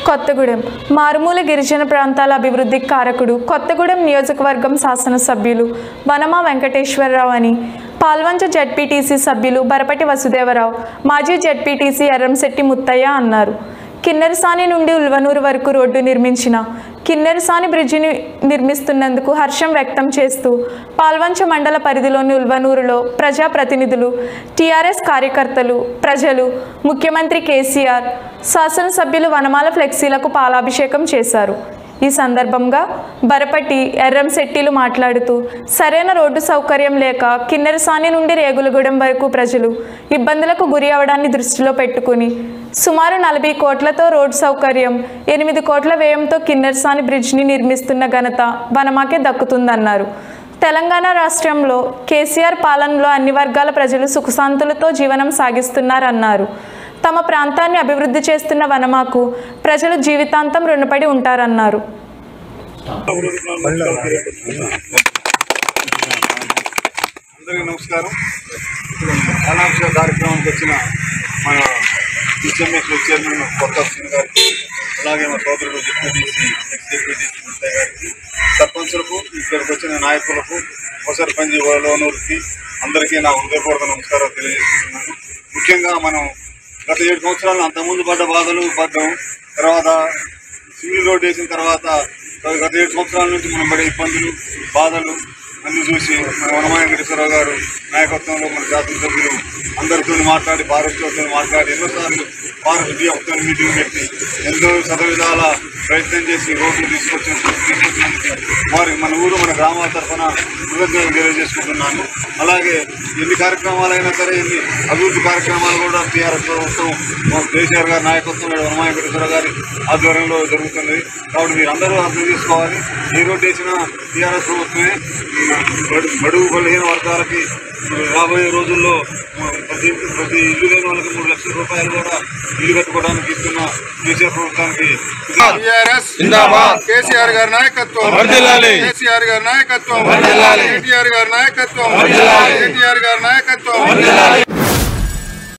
కొత్తగూడెం మారుమూల గిరిజన ప్రాంతాల అభివృద్ధికి కారకుడు కొత్తగూడెం నియోజకవర్గం శాసనసభ్యులు వనమా వెంకటేశ్వరరావు అని పాల్వంచ జడ్పీటీసీ సభ్యులు బరపటి వసుదేవరావు మాజీ జడ్పీటీసీ ఎర్రంశెట్టి ముత్తయ్య అన్నారు కిన్నెరసాని నుండి ఉల్వనూరు వరకు రోడ్డు నిర్మించిన కిన్నెరసాని బ్రిడ్జిని నిర్మిస్తున్నందుకు హర్షం వ్యక్తం చేస్తూ పాల్వంచ మండల పరిధిలోని ఉల్వనూరులో ప్రజాప్రతినిధులు టీఆర్ఎస్ కార్యకర్తలు ప్రజలు ముఖ్యమంత్రి కేసీఆర్ శాసనసభ్యులు వనమాల ఫ్లెక్సీలకు పాలాభిషేకం చేశారు ఈ సందర్భంగా బరపటి ఎర్రంశెట్టిలు మాట్లాడుతూ సరైన రోడ్డు సౌకర్యం లేక కిన్నెరసాని నుండి రేగులగూడెం వరకు ప్రజలు ఇబ్బందులకు గురి అవడాన్ని దృష్టిలో పెట్టుకుని సుమారు నలభై కోట్లతో రోడ్డు సౌకర్యం ఎనిమిది కోట్ల వ్యయంతో కిన్నెరసాని బ్రిడ్జ్ని నిర్మిస్తున్న ఘనత వనమాకే దక్కుతుందన్నారు తెలంగాణ రాష్ట్రంలో కేసీఆర్ పాలనలో అన్ని వర్గాల ప్రజలు సుఖశాంతులతో జీవనం సాగిస్తున్నారన్నారు తమ ప్రాంతాన్ని అభివృద్ధి చేస్తున్న వనమాకు ప్రజలు జీవితాంతం రుణపడి ఉంటారన్నారు అందరికీ నమస్కారం అనాంశ కార్యక్రమానికి వచ్చిన మన డిస్ఎంఎస్ చైర్మన్ కొత్త సింగ్ గారికి అలాగే మా సోదరుడు డిప్యూటీసీ ఎక్స్ డిప్యూటీసీ ముత్తయ్య గారికి సర్పంచులకు ఇక్కడికి వచ్చిన నాయకులకు ఉపసర్పంచ్ లోనూరుకి అందరికీ నా హృదయపూర్వక నమస్కారాలు తెలియజేస్తున్నాను ముఖ్యంగా మనం గత ఏడు సంవత్సరాలు అంతకుముందు పడ్డ బాధలు పడ్డాం తర్వాత సింగిల్ రోడ్ వేసిన తర్వాత గత ఏడు సంవత్సరాల నుంచి మనం పడే ఇబ్బందులు బాధలు అన్ని చూసి మన వనమాయ వెంకటేశ్వరరావు గారు నాయకత్వంలో మన శాసనసభ్యులు అందరితో మాట్లాడి భారతతో మాట్లాడి ఎన్నోసార్లు భారత బియ్యంతో మీటింగ్ పెట్టి ఎంతో శతవిధాల ప్రయత్నం చేసి రోడ్లు తీసుకొచ్చిన తీసుకొచ్చినందుకు వారి మన ఊరు మన గ్రామాల తరఫున కృతజ్ఞతలు తెలియజేసుకుంటున్నాను అలాగే ఎన్ని కార్యక్రమాలైనా సరే ఎన్ని అభివృద్ధి కార్యక్రమాలు కూడా టీఆర్ఎస్ ప్రభుత్వం మా కేసీఆర్ గారి నాయకత్వంలో వనమాయ వెంకటేశ్వర గారి ఆధ్వర్యంలో జరుగుతుంది కాబట్టి మీరు అందరూ అర్థం చేసుకోవాలి ఏ రోడ్డు వేసినా టీఆర్ఎస్ ప్రభుత్వమే బడు బడుగు బలహీన వర్గాలకి రాబోయే రోజుల్లో ప్రతి ప్రతి ఇల్లు లేని వాళ్ళకి మూడు లక్షల రూపాయలు కూడా ఇల్లు కట్టుకోవడానికి ఇస్తున్న కేసీఆర్ ప్రభుత్వానికి టిఆర్ఎస్ జిందాబాద్. కేసీఆర్ గారి నాయకత్వం వర్ధిల్లాలి. కేసీఆర్ గారి నాయకత్వం వర్ధిల్లాలి. కేటీఆర్ గారి నాయకత్వం వర్ధిల్లాలి. కేటీఆర్ గారి నాయకత్వం